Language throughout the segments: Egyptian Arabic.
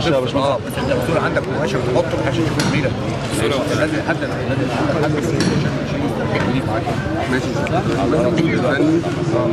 يا باشمهندس اه بس انت الدستور عندك مباشر تحطه عشان تشوف زميلك لازم حد لازم حد عشان عشان يستفيد معاك ماشي الفني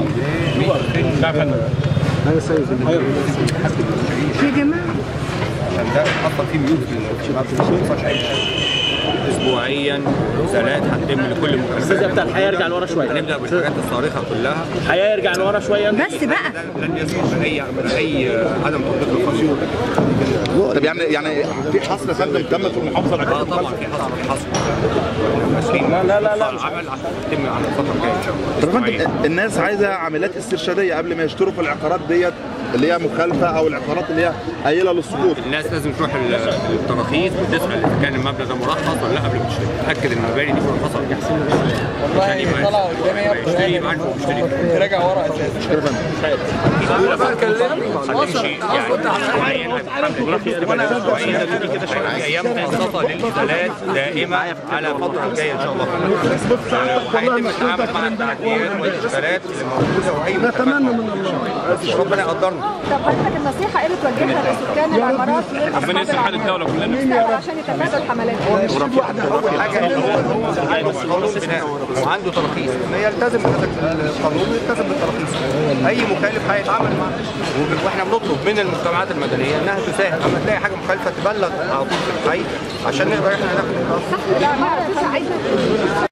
يا جماعه عشان ده اصلا في ميول في الشباب ما بيحصلش اي شيء اسبوعيا نزالات هتتم لكل الاستاذ المكالمات بتاع الحياه يرجع لورا شويه هنبدا بالحاجات الصارخه كلها الحياه يرجع لورا شويه بس بقى لن يسمح باي باي عدم تطبيق القانون طب يعني يعني في حصر يا فندم تم في المحافظه اه العراقيه طبعا في حصر في حصر لا لا لا لا عمل عشان تتم على الفتره الجايه ان شاء الله طب يا فندم الناس عايزه عمليات استرشاديه قبل ما يشتروا في العقارات ديت اللي هي مخالفه او العقارات اللي هي قايله للسقوط الناس لازم تروح ال- التراخيص وتسال اذا كان المبنى ده مرخص ولا لا قبل ما تشتري تاكد ان المباني دي مرخصه ولا لا والله طلع قدامي يا ابني يشتري معاك ومشتري راجع ورا اساسا هتمشي يعني ايام مخصصه للنزالات دائمه على الفتره الجايه ان شاء الله وهيتم التعامل مع التعديات والاشكالات اللي موجوده واي نتمنى من الله ربنا يقدرنا طب حضرتك النصيحة ايه بتوجهها لسكان العمارات غير ربنا يسعد حال الدوله كلنا عشان يتفادوا الحملات اول حاجه ان هو عنده قانون بناء وعنده تراخيص ما يلتزم بهذا القانون ويلتزم بالتراخيص اي مخالف هيتعامل معاه وب- واحنا بنطلب من المجتمعات المدنيه انها تساهم اما تلاقي حاجه مخالفه تبلغ على طول في الحي عشان نقدر احنا ناخد القرار العمارة مش عايزة